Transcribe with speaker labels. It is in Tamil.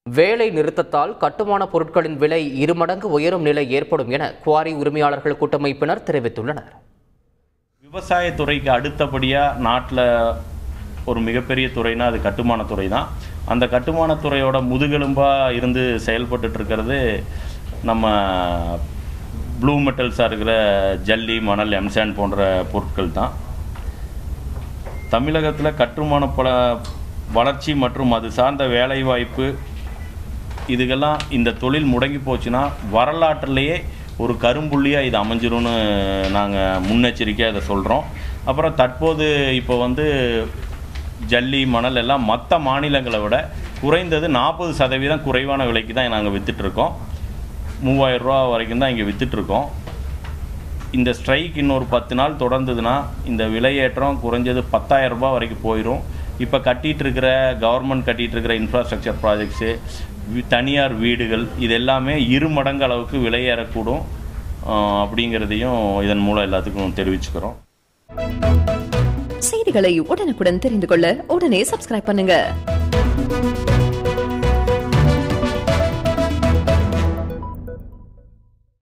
Speaker 1: வேலை நிறுத்தத்தால் கட்டுமான பொருட்களின் விலை இருமடங்கு உயரும் நிலை ஏற்படும் என குவாரி உரிமையாளர்கள் கூட்டமைப்பினர் தெரிவித்துள்ளனர்
Speaker 2: விவசாயத்துறைக்கு அடுத்தபடியாக நாட்டில் ஒரு மிகப்பெரிய துறைனா அது கட்டுமானத்துறை தான் அந்த கட்டுமானத்துறையோட முதுகெலும்பாக இருந்து செயல்பட்டுட்டு இருக்கிறது நம்ம ப்ளூ மெட்டல்ஸாக இருக்கிற ஜல்லி மணல் எம்சாண்ட் போன்ற பொருட்கள் தான் தமிழகத்தில் கட்டுமான பல வளர்ச்சி மற்றும் அது சார்ந்த வேலைவாய்ப்பு இதுக்கெல்லாம் இந்த தொழில் முடங்கி போச்சுன்னா வரலாற்றிலேயே ஒரு கரும்புள்ளியாக இது அமைஞ்சிரும்னு நாங்கள் முன்னெச்சரிக்கையாக இதை சொல்கிறோம் அப்புறம் தற்போது இப்போ வந்து ஜல்லி மணல் எல்லாம் மற்ற மாநிலங்களை விட குறைந்தது நாற்பது சதவீதம் குறைவான விலைக்கு தான் நாங்கள் விற்றுட்ருக்கோம் மூவாயிரம் ரூபா வரைக்கும் தான் இங்கே விற்றுட்ருக்கோம் இந்த ஸ்ட்ரைக் இன்னொரு பத்து நாள் தொடர்ந்ததுன்னா இந்த விலையேற்றம் குறைஞ்சது பத்தாயிரம் ரூபாய் வரைக்கும் போயிடும் இப்போ கட்டிகிட்டு இருக்கிற கவர்மெண்ட் கட்டிகிட்டு இருக்கிற இன்ஃப்ராஸ்ட்ரக்சர் ப்ராஜெக்ட்ஸு தனியார் வீடுகள் இது எல்லாமே இரு மடங்கு அளவுக்கு விலையேறக்கூடும் ஆஹ் அப்படிங்கிறதையும் இதன் மூலம் எல்லாத்துக்கும் தெரிவிச்சுக்கிறோம்
Speaker 3: செய்திகளை உடனுக்குடன் தெரிந்து கொள்ள உடனே சப்ஸ்கிரைப் பண்ணுங்க